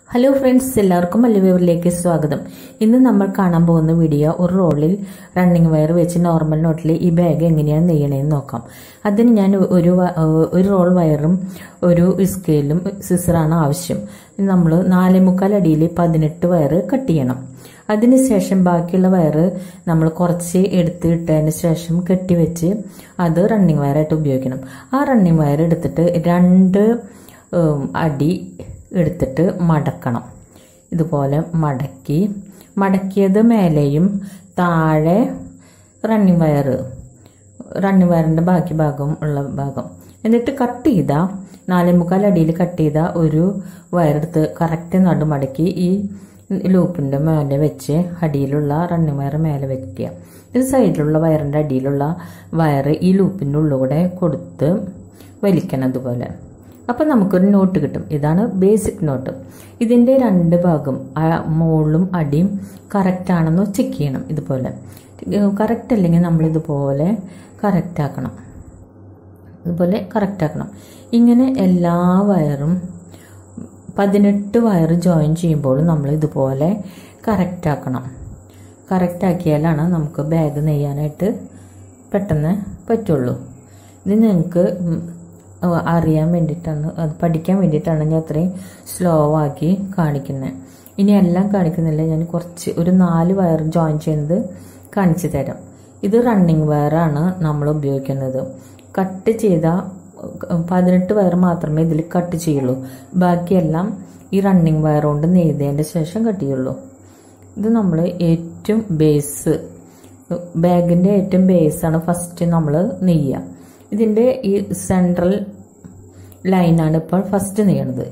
hello friends എല്ലാവർക്കും മല്ലുവേവറിലേക്ക് സ്വാഗതം ഇന്ന് നമ്മൾ കാണാൻ പോകുന്ന വീഡിയോ ഒരു റോളിൽ റണ്ണിങ് വയർ വെച്ച് നോർമൽ നോട്ടിൽ ഈ ബാഗ് എങ്ങനെയാണ് നെയ്യണേന്ന് നോക്കാം അതിന് ഞാൻ ഒരു വ- ഒരു റോൾ വയറും ഒരു സ്കെയിലും സിസറാണ് ആവശ്യം നമ്മൾ നാലേ മുക്കാൽ അടിയിൽ പതിനെട്ട് വയർ കട്ട് ചെയ്യണം അതിനുശേഷം ബാക്കിയുള്ള വയറ് നമ്മൾ കുറച്ച് എടുത്ത് ഇട്ടതിന് ശേഷം കെട്ടിവെച്ച് അത് റണ്ണിങ് വയറായിട്ട് ഉപയോഗിക്കണം ആ റണ്ണിങ് വയർ എടുത്തിട്ട് രണ്ട് ഉം, അടി എടുത്തിട്ട് മടക്കണം ഇതുപോലെ മടക്കി മടക്കിയത് മേലെയും താഴെ റണ്ണിങ് വയറ് റണ്ണിങ് വയറിന്റെ ബാക്കി ഭാഗം ഉള്ള ഭാഗം എന്നിട്ട് കട്ട് ചെയ്ത നാലേ മുക്കാൽ അടിയിൽ കട്ട് ചെയ്ത ഒരു വയറെടുത്ത് കറക്റ്റ് നടുമടക്കി ഈ ലൂപ്പിന്റെ മേലെ വെച്ച് അടിയിലുള്ള റണ്ണിങ് വയർ മേലെ വെക്കുക ഇത് സൈഡിലുള്ള വയറിന്റെ അടിയിലുള്ള വയറ് ഈ ലൂപ്പിന്റെ ഉള്ളിലൂടെ കൊടുത്ത് വലിക്കണം അതുപോലെ അപ്പം നമുക്കൊരു നോട്ട് കിട്ടും ഇതാണ് ബേസിക് നോട്ട് ഇതിൻ്റെ രണ്ട് ഭാഗം ആ മുകളിലും അടിയും കറക്റ്റ് ആണെന്ന് ചെക്ക് ചെയ്യണം ഇതുപോലെ കറക്റ്റ് അല്ലെങ്കിൽ നമ്മൾ ഇതുപോലെ കറക്റ്റ് ആക്കണം ഇതുപോലെ കറക്റ്റ് ആക്കണം ഇങ്ങനെ എല്ലാ വയറും പതിനെട്ട് വയർ ജോയിൻ ചെയ്യുമ്പോൾ നമ്മൾ ഇതുപോലെ കറക്റ്റ് ആക്കണം കറക്റ്റ് ആക്കിയാലാണ് നമുക്ക് ബാഗ് നെയ്യാനായിട്ട് പെട്ടെന്ന് പറ്റുള്ളൂ ഇത് നിങ്ങൾക്ക് ഉം, അഹ് അറിയാൻ വേണ്ടിയിട്ടാണ് അത് പഠിക്കാൻ വേണ്ടിയിട്ടാണ് ഞാൻ അത്രയും സ്ലോ ആക്കി കാണിക്കുന്നത് ഇനി എല്ലാം കാണിക്കുന്നില്ല ഞാൻ കുറച്ച് ഒരു നാല് വയർ ജോയിൻ ചെയ്യുന്നത് കാണിച്ചു തരാം ഇത് റണ്ണിങ് വയറാണ് നമ്മൾ ഉപയോഗിക്കുന്നത് കട്ട് ചെയ്ത ഉം, പതിനെട്ട് വയർ മാത്രമേ ഇതിൽ കട്ട് ചെയ്യുള്ളൂ ബാക്കിയെല്ലാം ഈ റണ്ണിങ് വയർ കൊണ്ട് നെയ്തതിൻ്റെ ശേഷം കട്ട് ചെയ്യുള്ളൂ ഇത് നമ്മൾ ഏറ്റവും ബേസ് ബാഗിൻ്റെ ഏറ്റവും ബേസാണ് ഫസ്റ്റ് നമ്മൾ നെയ്യുക ഇതിൻ്റെ ഈ സെൻട്രൽ ലൈനാണ് ഇപ്പോൾ ഫസ്റ്റ് നെയ്യണത്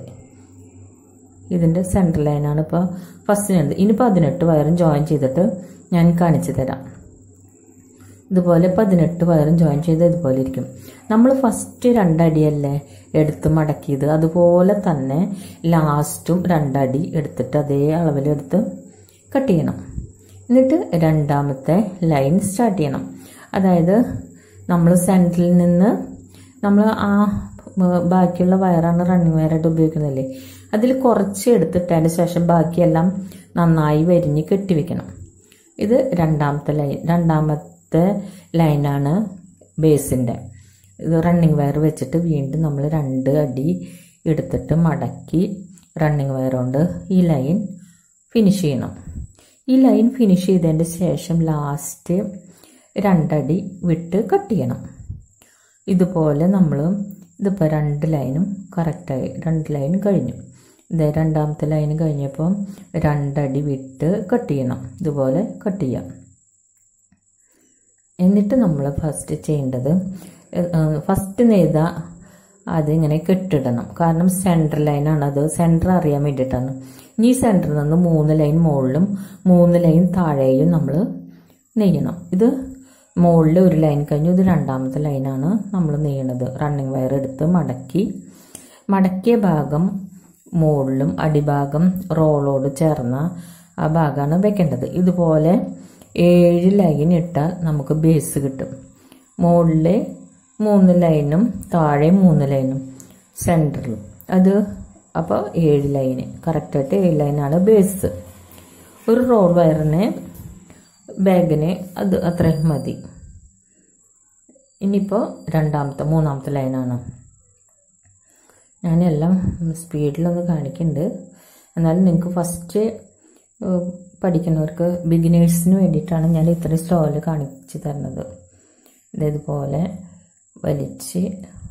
ഇതിൻ്റെ സെൻട്രൽ ലൈനാണ് ഇപ്പോൾ ഫസ്റ്റ് നെയ്യുന്നത് ഇനി പതിനെട്ട് വയറും ജോയിൻ ചെയ്തിട്ട് ഞാൻ കാണിച്ചു തരാം ഇതുപോലെ പതിനെട്ട് വയറും ജോയിൻ ചെയ്ത് ഇതുപോലെ ഇരിക്കും നമ്മൾ ഫസ്റ്റ് രണ്ടടിയല്ലേ എടുത്ത് മടക്കിയത് അതുപോലെ തന്നെ ലാസ്റ്റും രണ്ടടി എടുത്തിട്ട് അതേ അളവിലെടുത്ത് കട്ട് ചെയ്യണം എന്നിട്ട് രണ്ടാമത്തെ ലൈൻ സ്റ്റാർട്ട് ചെയ്യണം അതായത് നമ്മൾ സെൻറ്ററിൽ നിന്ന് നമ്മൾ ആ ഏർ, ബാക്കിയുള്ള വയറാണ് റണ്ണിങ് വയറായിട്ട് ഉപയോഗിക്കുന്നില്ലേ അതിൽ കുറച്ച് എടുത്തിട്ടതിന് ശേഷം ബാക്കിയെല്ലാം നന്നായി വരിഞ്ഞ് കെട്ടിവെക്കണം ഇത് രണ്ടാമത്തെ ലൈൻ രണ്ടാമത്തെ ലൈനാണ് ബേസിൻ്റെ ഇത് റണ്ണിങ് വയർ വെച്ചിട്ട് വീണ്ടും നമ്മൾ രണ്ട് അടി എടുത്തിട്ട് മടക്കി റണ്ണിങ് വയർ കൊണ്ട് ഈ ലൈൻ ഫിനിഷ് ചെയ്യണം ഈ ലൈൻ ഫിനിഷ് ചെയ്തതിൻ്റെ ശേഷം ലാസ്റ്റ് രണ്ടടി വിട്ട് കട്ട് ചെയ്യണം ഇതുപോലെ നമ്മൾ ഇതിപ്പോൾ രണ്ട് ലൈനും കറക്റ്റായി രണ്ട് ലൈൻ കഴിഞ്ഞു ഇത് രണ്ടാമത്തെ ലൈൻ കഴിഞ്ഞപ്പോൾ രണ്ടടി വിട്ട് കട്ട് ചെയ്യണം ഇതുപോലെ കട്ട് ചെയ്യാം എന്നിട്ട് നമ്മൾ ഫസ്റ്റ് ചെയ്യേണ്ടത് ഫസ്റ്റ് നെയ്ത അതിങ്ങനെ കെട്ടിടണം കാരണം സെൻട്രൽ ലൈനാണ് അത് സെൻറ്റർ അറിയാൻ വേണ്ടിയിട്ടാണ് ഇനി സെൻറ്ററിൽ നിന്ന് മൂന്ന് ലൈൻ മുകളിലും മൂന്ന് ലൈൻ താഴെയും നമ്മൾ നെയ്യണം ഇത് മുകളിൽ ഒരു ലൈൻ കഴിഞ്ഞു ഇത് രണ്ടാമത്തെ ലൈനാണ് നമ്മൾ നെയ്യണത് റണ്ണിങ് വയർ എടുത്ത് മടക്കി മടക്കിയ ഭാഗം മുകളിലും അടിഭാഗം റോളോട് ചേർന്ന ആ ഭാഗമാണ് വെക്കേണ്ടത് ഇതുപോലെ ഏഴ് ലൈൻ ഇട്ടാൽ നമുക്ക് ബേസ് കിട്ടും മുകളിൽ മൂന്ന് ലൈനും താഴെ മൂന്ന് ലൈനും സെൻറ്ററിലും അത് അപ്പോൾ ഏഴ് ലൈന് കറക്റ്റായിട്ട് ഏഴ് ലൈനാണ് ബേസ് ഒരു റോൾ വയറിന് ബാഗിന് അത് അത്രയും മതി ഇനിയിപ്പോൾ രണ്ടാമത്തെ മൂന്നാമത്തെ ലൈനാണ് ഞാനെല്ലാം സ്പീഡിലൊന്ന് കാണിക്കുന്നുണ്ട് എന്നാലും നിങ്ങൾക്ക് ഫസ്റ്റ് പഠിക്കുന്നവർക്ക് ബിഗിനേഴ്സിന് വേണ്ടിയിട്ടാണ് ഞാൻ ഇത്രയും സ്ലോയിൽ കാണിച്ചു തരുന്നത് ഇതേതുപോലെ വലിച്ച്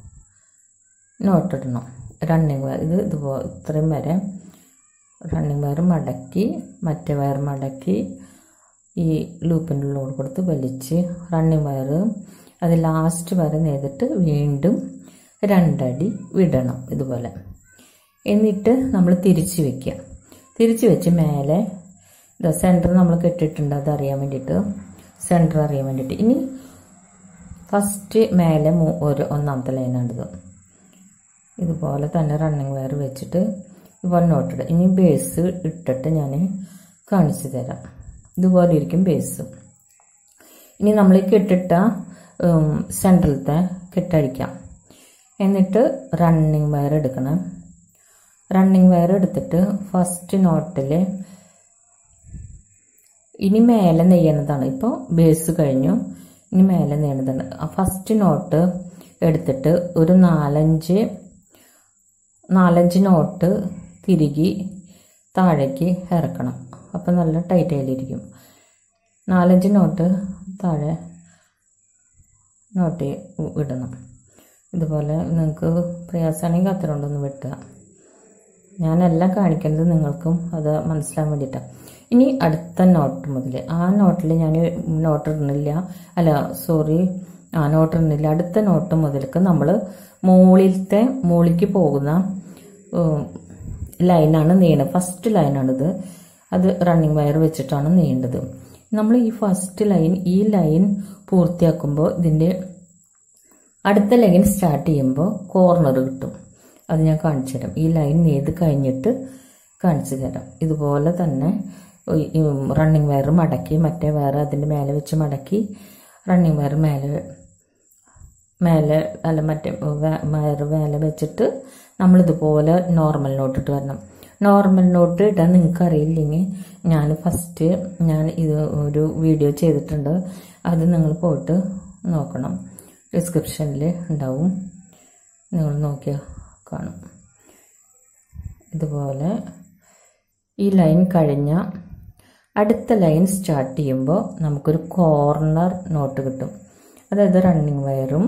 നോട്ടിടണം റണ്ണിങ് വയർ ഇത് ഇതുപോലെ ഇത്രയും വരെ റണ്ണിങ് വയർ മടക്കി മറ്റേ വയർ മടക്കി ഈ ലൂപ്പിൻ്റെ ഉള്ളിലോട് കൊടുത്ത് വലിച്ച് റണ്ണിങ് വയർ അത് ലാസ്റ്റ് വരെ നെയ്തിട്ട് വീണ്ടും രണ്ടടി വിടണം ഇതുപോലെ എന്നിട്ട് നമ്മൾ തിരിച്ച് വെക്കുക തിരിച്ച് വെച്ച് മേലെ സെൻറ്റർ നമ്മൾ കെട്ടിയിട്ടുണ്ട് അത് അറിയാൻ വേണ്ടിയിട്ട് സെൻറ്റർ അറിയാൻ വേണ്ടിയിട്ട് ഇനി ഫസ്റ്റ് മേലെ മൂ- ഒരു ഒന്നാമത്തെ ലൈനാണിത് ഇതുപോലെ തന്നെ റണ്ണിങ് വയർ വെച്ചിട്ട് ഇതുപോലെ നോട്ടിടുക ഇനി ബേസ് ഇട്ടിട്ട് ഞാൻ കാണിച്ചു തരാം ഇതുപോലെ ഇരിക്കും ബേസ് ഇനി നമ്മൾ ഈ കെട്ടിട്ട സെൻട്രലത്തെ കെട്ടടിക്കാം എന്നിട്ട് റണ്ണിങ് വയർ എടുക്കണം റണ്ണിങ് വയർ എടുത്തിട്ട് ഫസ്റ്റ് നോട്ടിൽ ഇനി മേലെ നെയ്യണതാണ് ഇപ്പോൾ ബേസ് കഴിഞ്ഞു ഇനി മേലെ നെയ്യണതാണ് ആ ഫസ്റ്റ് നോട്ട് എടുത്തിട്ട് ഒരു നാലഞ്ച് നാലഞ്ച് നോട്ട് തിരികി താഴേക്ക് ഇറക്കണം അപ്പം നല്ല ടൈറ്റ് ആയിലിരിക്കും നാലഞ്ച് നോട്ട് താഴെ നോട്ട് ഇടണം ഇതുപോലെ നിങ്ങൾക്ക് പ്രയാസമാണെങ്കിൽ അത്ര കൊണ്ടൊന്ന് വെട്ടുക ഞാനെല്ലാം കാണിക്കുന്നത് നിങ്ങൾക്കും അത് മനസ്സിലാൻ വേണ്ടിയിട്ടാണ് ഇനി അടുത്ത നോട്ട് മുതൽ ആ നോട്ടിൽ ഞാൻ നോട്ട് ഇടുന്നില്ല അല്ല സോറി ആ നോട്ട് ഇടുന്നില്ല അടുത്ത നോട്ട് മുതൽക്ക് നമ്മൾ മുകളിലത്തെ മുകളിലേക്ക് പോകുന്ന ലൈനാണ് നെയ്യണത് ഫസ്റ്റ് ലൈനാണിത് അത് റണ്ണിങ് വയർ വെച്ചിട്ടാണ് നെയ്യേണ്ടത് നമ്മൾ ഈ ഫസ്റ്റ് ലൈൻ ഈ ലൈൻ പൂർത്തിയാക്കുമ്പോൾ ഇതിൻ്റെ അടുത്ത ലൈൻ സ്റ്റാർട്ട് ചെയ്യുമ്പോൾ കോർണർ കിട്ടും അത് ഞാൻ കാണിച്ചു തരാം ഈ ലൈൻ നെയ്ത് കഴിഞ്ഞിട്ട് കാണിച്ചു തരാം ഇതുപോലെ തന്നെ റണ്ണിങ് വയർ മടക്കി മറ്റേ വയർ അതിൻ്റെ മേലെ വെച്ച് മടക്കി റണ്ണിങ് വയർ മേലെ മേലെ അല്ല മറ്റേ വയർ മേലെ വെച്ചിട്ട് നമ്മളിതുപോലെ നോർമൽ നോട്ട് ഇട്ട് വരണം നോർമൽ നോട്ട് ഇടാൻ നിങ്ങൾക്ക് അറിയില്ലെങ്കിൽ ഞാൻ ഫസ്റ്റ് ഞാൻ ഇത് ഒരു വീഡിയോ ചെയ്തിട്ടുണ്ട് അത് നിങ്ങൾ പോയിട്ട് നോക്കണം ഡിസ്ക്രിപ്ഷനിൽ ഉണ്ടാവും നിങ്ങൾ നോക്കിയാൽ കാണും ഇതുപോലെ ഈ ലൈൻ കഴിഞ്ഞ അടുത്ത ലൈൻ സ്റ്റാർട്ട് ചെയ്യുമ്പോൾ നമുക്കൊരു കോർണർ നോട്ട് കിട്ടും അതായത് റണ്ണിങ് വയറും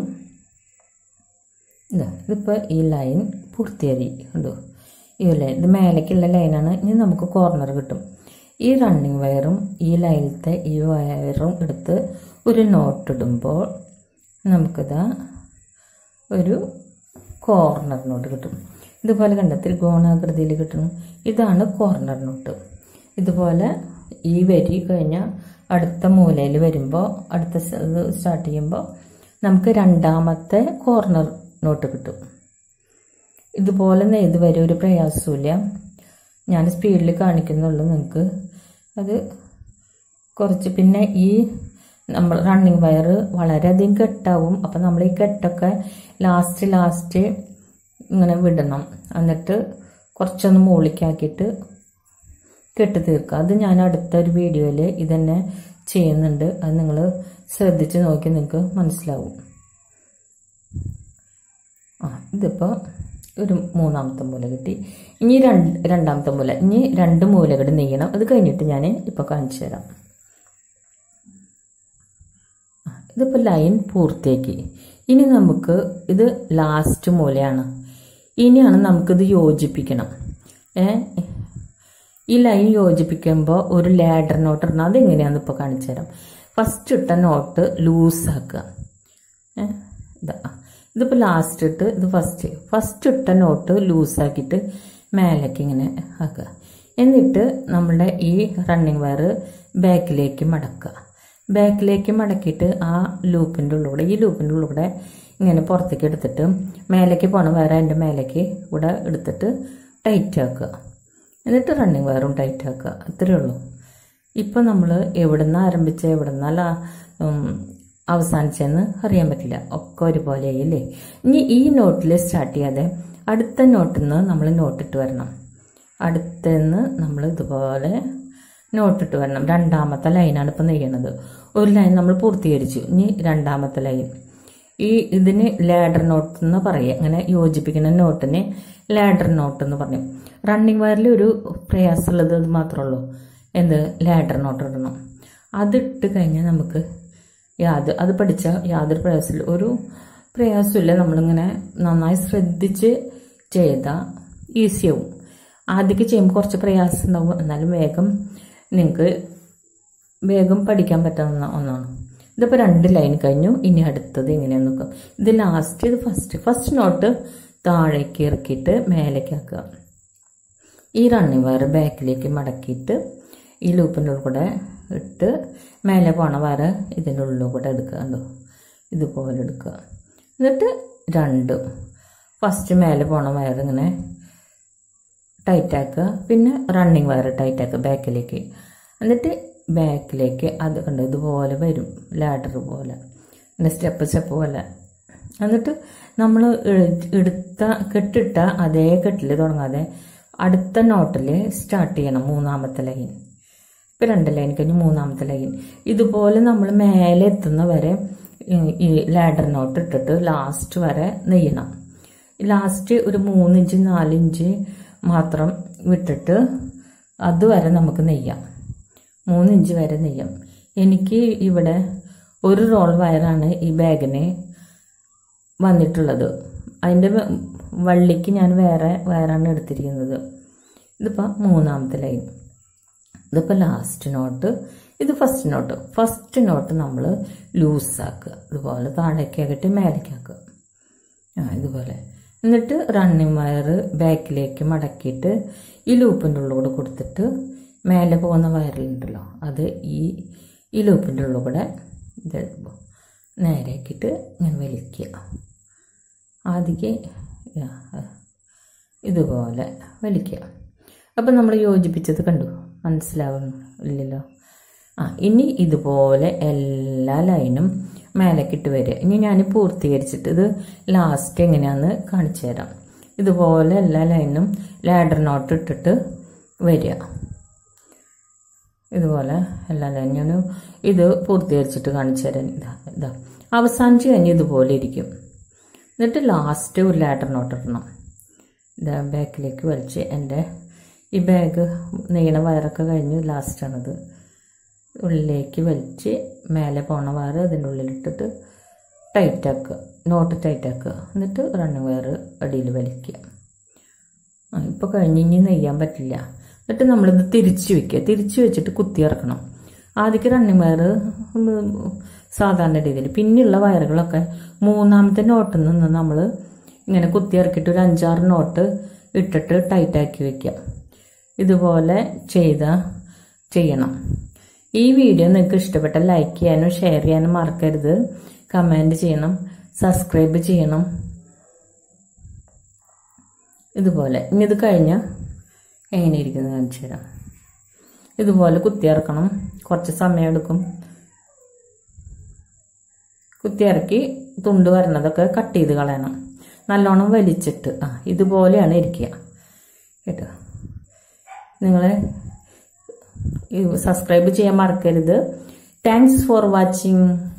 ഇതാ ഇതിപ്പോൾ ഈ ലൈൻ പൂർത്തിയായി കണ്ടു ഈ ലൈൻ ഇത് മേലേക്കുള്ള ലൈനാണ് ഇനി നമുക്ക് കോർണർ കിട്ടും ഈ റണ്ണിങ് വയറും ഈ ലൈനിലത്തെ ഈ വയറും എടുത്ത് ഒരു നോട്ട് ഇടുമ്പോൾ നമുക്കിതാ ഒരു കോർണർ നോട്ട് കിട്ടും ഇതുപോലെ കണ്ട ത്രികോണാകൃതിയിൽ കിട്ടും ഇതാണ് കോർണർ നോട്ട് ഇതുപോലെ ഈ വരി കഴിഞ്ഞ അടുത്ത മൂലയിൽ വരുമ്പോൾ അടുത്ത ഇത് സ്റ്റാർട്ട് ചെയ്യുമ്പോൾ നമുക്ക് രണ്ടാമത്തെ കോർണർ നോട്ട് കിട്ടും ഇതുപോലെ നെയ്ത് വരും ഒരു പ്രയാസമില്ല ഞാൻ സ്പീഡിൽ കാണിക്കുന്നുള്ളൂ നിങ്ങൾക്ക് അത് കുറച്ച് പിന്നെ ഈ നമ്മൾ റണ്ണിങ് വയർ വളരെയധികം കെട്ടാവും അപ്പം നമ്മൾ ഈ കെട്ടൊക്കെ ലാസ്റ്റ് ലാസ്റ്റ് ഇങ്ങനെ വിടണം എന്നിട്ട് കുറച്ചൊന്ന് മുകളിലേക്കാക്കിയിട്ട് കെട്ടി തീർക്കുക അത് ഞാൻ അടുത്ത ഒരു വീഡിയോയിൽ ഇതന്നെ ചെയ്യുന്നുണ്ട് അത് നിങ്ങൾ ശ്രദ്ധിച്ച് നോക്കി നിങ്ങൾക്ക് മനസ്സിലാവും ആ ഇതിപ്പോൾ ഒരു മൂന്നാമത്തെ മൂല കിട്ടി ഇനി രണ്ട് രണ്ടാമത്തെ മൂല ഇനി രണ്ട് മൂലകൾ നെയ്യണം അത് കഴിഞ്ഞിട്ട് ഞാൻ ഇപ്പോൾ കാണിച്ചു തരാം ഇതിപ്പോൾ ലൈൻ പൂർത്തിയാക്കി ഇനി നമുക്ക് ഇത് ലാസ്റ്റ് മൂലയാണ് ഇനിയാണ് നമുക്കിത് യോജിപ്പിക്കണം ഏ ഈ ലൈൻ യോജിപ്പിക്കുമ്പോൾ ഒരു ലാഡർ നോട്ട് ഇടണം അതെങ്ങനെയാണെന്ന് ഇപ്പോൾ കാണിച്ചു തരാം ഫസ്റ്റ് ഇട്ട നോട്ട് ലൂസാക്കുക ഏ ഇതാ ഇതിപ്പോൾ ലാസ്റ്റ് ഇട്ട് ഇത് ഫസ്റ്റ് ഫസ്റ്റ് ഇട്ട നോട്ട് ലൂസാക്കിയിട്ട് മേലേക്ക് ഇങ്ങനെ ആക്കുക എന്നിട്ട് നമ്മളുടെ ഈ റണ്ണിങ് വയർ ബാക്കിലേക്ക് മടക്കുക ബാക്കിലേക്ക് മടക്കിയിട്ട് ആ ലൂപ്പിൻ്റെ ഉള്ളിലൂടെ ഈ ലൂപ്പിൻ്റെ ഉള്ളിലൂടെ ഇങ്ങനെ പുറത്തേക്ക് എടുത്തിട്ട് മേലേക്ക് പോകണം വേറെ അതിൻ്റെ മേലേക്ക് ഇവിടെ എടുത്തിട്ട് ടൈറ്റ് ആക്കുക എന്നിട്ട് റണ്ണിങ് വയറും ടൈറ്റ് ആക്കുക അത്രയേ ഉള്ളൂ ഇപ്പം നമ്മൾ എവിടെ നിന്ന് ആരംഭിച്ച എവിടെ നിന്നല്ല അവസാനിച്ചെന്ന് അറിയാൻ പറ്റില്ല ഒക്കെ ഒരുപോലെ ആയില്ലേ ഇനി ഈ നോട്ടിൽ സ്റ്റാർട്ട് ചെയ്യാതെ അടുത്ത നോട്ടിൽ നിന്ന് നമ്മൾ നോട്ടിട്ട് വരണം അടുത്തുനിന്ന് നമ്മൾ ഇതുപോലെ നോട്ടിട്ട് വരണം രണ്ടാമത്തെ ലൈനാണ് ഇപ്പം നെയ്യണത് ഒരു ലൈൻ നമ്മൾ പൂർത്തീകരിച്ചു ഇനി രണ്ടാമത്തെ ലൈൻ ഈ ഇതിന് ലാഡർ നോട്ട് എന്ന് പറയുക അങ്ങനെ യോജിപ്പിക്കുന്ന നോട്ടിന് ലാഡർ നോട്ട് എന്ന് പറയും റണ്ണിങ് വയറിൽ ഒരു പ്രയാസമുള്ളത് അത് മാത്രമേ ഉള്ളൂ എന്ത് ലാഡർ നോട്ട് ഇടണം അതിട്ട് കഴിഞ്ഞാൽ നമുക്ക് യാത് അത് പഠിച്ച യാതൊരു പ്രയാസമില്ല ഒരു പ്രയാസമില്ല നമ്മളിങ്ങനെ നന്നായി ശ്രദ്ധിച്ച് ചെയ്താൽ ഈസിയാവും ആദ്യമൊക്കെ ചെയ്യുമ്പോൾ കുറച്ച് പ്രയാസം ഉണ്ടാവും എന്നാലും വേഗം നിങ്ങൾക്ക് വേഗം പഠിക്കാൻ പറ്റാവുന്ന ഒന്നാണ് ഇതിപ്പോൾ രണ്ട് ലൈൻ കഴിഞ്ഞു ഇനി അടുത്തത് എങ്ങനെയാന്ന് നോക്കാം ഇത് ലാസ്റ്റ് ഇത് ഫസ്റ്റ് ഫസ്റ്റ് നോട്ട് താഴേക്ക് ഇറക്കിയിട്ട് മേലേക്ക് ആക്കുക ഈ റണ്ണിങ് വയർ ബാക്കിലേക്ക് മടക്കിയിട്ട് ഈ ലൂപ്പിൻ്റെ ഉള്ളിൽ കൂടെ ഇട്ട് മേലെ പോണ വയർ ഇതിൻ്റെ ഉള്ളിൽ കൂടെ എടുക്കുക കണ്ടോ ഇതുപോലെ എടുക്കുക എന്നിട്ട് രണ്ട് ഫസ്റ്റ് മേലെ പോണ വയർ ഇങ്ങനെ ടൈറ്റാക്കുക പിന്നെ റണ്ണിങ് വയർ ടൈറ്റാക്കുക ബാക്കിലേക്ക് എന്നിട്ട് ബാക്കിലേക്ക് അത് കണ്ട് ഇതുപോലെ വരും ലാഡർ പോലെ പിന്നെ സ്റ്റെപ്പ് സ്റ്റെപ്പ് പോലെ എന്നിട്ട് നമ്മൾ എടുത്ത കെട്ടിട്ട അതേ കെട്ടിൽ തുടങ്ങാതെ അടുത്ത നോട്ടിൽ സ്റ്റാർട്ട് ചെയ്യണം മൂന്നാമത്തെ ലൈൻ ഇപ്പം രണ്ട് ലൈൻ കഴിഞ്ഞ് മൂന്നാമത്തെ ലൈൻ ഇതുപോലെ നമ്മൾ മേലെ എത്തുന്ന വരെ ഈ ലാഡർ നോട്ട് ഇട്ടിട്ട് ലാസ്റ്റ് വരെ നെയ്യണം ലാസ്റ്റ് ഒരു മൂന്നിഞ്ച് നാലിഞ്ച് മാത്രം വിട്ടിട്ട് അതുവരെ നമുക്ക് നെയ്യാം മൂന്നിഞ്ച് വരെ നെയ്യാം എനിക്ക് ഇവിടെ ഒരു റോൾ വയറാണ് ഈ ബാഗിന് വന്നിട്ടുള്ളത് അതിൻ്റെ വള്ളിക്ക് ഞാൻ വേറെ വയറാണ് എടുത്തിരിക്കുന്നത് ഇതിപ്പോൾ മൂന്നാമത്തെ ലൈൻ ഇതിപ്പോൾ ലാസ്റ്റ് നോട്ട് ഇത് ഫസ്റ്റ് നോട്ട് ഫസ്റ്റ് നോട്ട് നമ്മൾ ലൂസാക്കുക ഇതുപോലെ താഴേക്കാക്കിട്ട് മേലേക്കാക്കുക ആ ഇതുപോലെ എന്നിട്ട് റണ്ണിങ് വയർ ബാക്കിലേക്ക് മടക്കിയിട്ട് ഈ ലൂപ്പിൻ്റെ ഉള്ളിലൂടെ കൊടുത്തിട്ട് മേലെ പോകുന്ന വയറിലുണ്ടല്ലോ അത് ഈ ഈ ലൂപ്പിൻ്റെ ഉള്ളിൽ കൂടെ ഇത് നേരെയാക്കിയിട്ട് ഇങ്ങനെ വലിക്കുക ആദ്യക്ക് ഇതുപോലെ വലിക്കുക അപ്പം നമ്മൾ യോജിപ്പിച്ചത് കണ്ടു മനസ്സിലാവുന്നില്ലല്ലോ ആ ഇനി ഇതുപോലെ എല്ലാ ലൈനും മേലേക്കിട്ട് വരിക ഇനി ഞാൻ പൂർത്തീകരിച്ചിട്ട് ഇത് ലാസ്റ്റ് എങ്ങനെയാണെന്ന് കാണിച്ചു തരാം ഇതുപോലെ എല്ലാ ലൈനും ലാഡർ നോട്ട് ഇട്ടിട്ട് വരിക ഇതുപോലെ എല്ലാ ലൈനും ഞാൻ ഇത് പൂർത്തീകരിച്ചിട്ട് കാണിച്ചു തരാൻ ഇതാ ഇതാ അവസാനിച്ച് കഴിഞ്ഞ് ഇതുപോലെ ഇരിക്കും എന്നിട്ട് ലാസ്റ്റ് ഒരു ലാഡർ നോട്ട് ഇടണം ഇതാ ബാക്കിലേക്ക് വലിച്ച് എൻ്റെ ഈ ബാഗ് നെയ്യണ വയറൊക്കെ കഴിഞ്ഞ് ലാസ്റ്റാണിത് ഉള്ളിലേക്ക് വലിച്ച് മേലെ പോണ വയർ അതിൻ്റെ ഉള്ളിലിട്ടിട്ട് ടൈറ്റാക്കുക നോട്ട് ടൈറ്റാക്കുക എന്നിട്ട് റണ്ണിങ് വയർ അടിയിൽ വലിക്കുക ആ ഇപ്പോൾ കഴിഞ്ഞ് ഇനി നെയ്യാൻ പറ്റില്ല എന്നിട്ട് നമ്മളിത് തിരിച്ച് വെക്കുക തിരിച്ച് വെച്ചിട്ട് കുത്തി ഇറക്കണം ആദ്യക്ക് റണ്ണിങ് വയർ സാധാരണ രീതിയിൽ പിന്നെയുള്ള വയറുകളൊക്കെ മൂന്നാമത്തെ നോട്ടിൽ നിന്ന് നമ്മൾ ഇങ്ങനെ കുത്തി ഇറക്കിയിട്ട് ഒരു അഞ്ചാറ് നോട്ട് ഇട്ടിട്ട് ടൈറ്റാക്കി വെക്കുക ഇതുപോലെ ചെയ്ത ചെയ്യണം ഈ വീഡിയോ നിങ്ങൾക്ക് ഇഷ്ടപ്പെട്ട ലൈക്ക് ചെയ്യാനും ഷെയർ ചെയ്യാനും മറക്കരുത് കമൻറ്റ് ചെയ്യണം സബ്സ്ക്രൈബ് ചെയ്യണം ഇതുപോലെ ഇനി ഇത് കഴിഞ്ഞാൽ എങ്ങനെ ഇരിക്കുന്നത് കാണിച്ചു തരാം ഇതുപോലെ കുത്തിയിറക്കണം കുറച്ച് സമയം എടുക്കും കുത്തിയിറക്കി തുണ്ട് വരണതൊക്കെ കട്ട് ചെയ്ത് കളയണം നല്ലോണം വലിച്ചിട്ട് ആ ഇതുപോലെയാണ് ഇരിക്കുക കേട്ടോ നിങ്ങൾ സബ്സ്ക്രൈബ് ചെയ്യാൻ മറക്കരുത് താങ്ക്സ് ഫോർ വാച്ചിങ്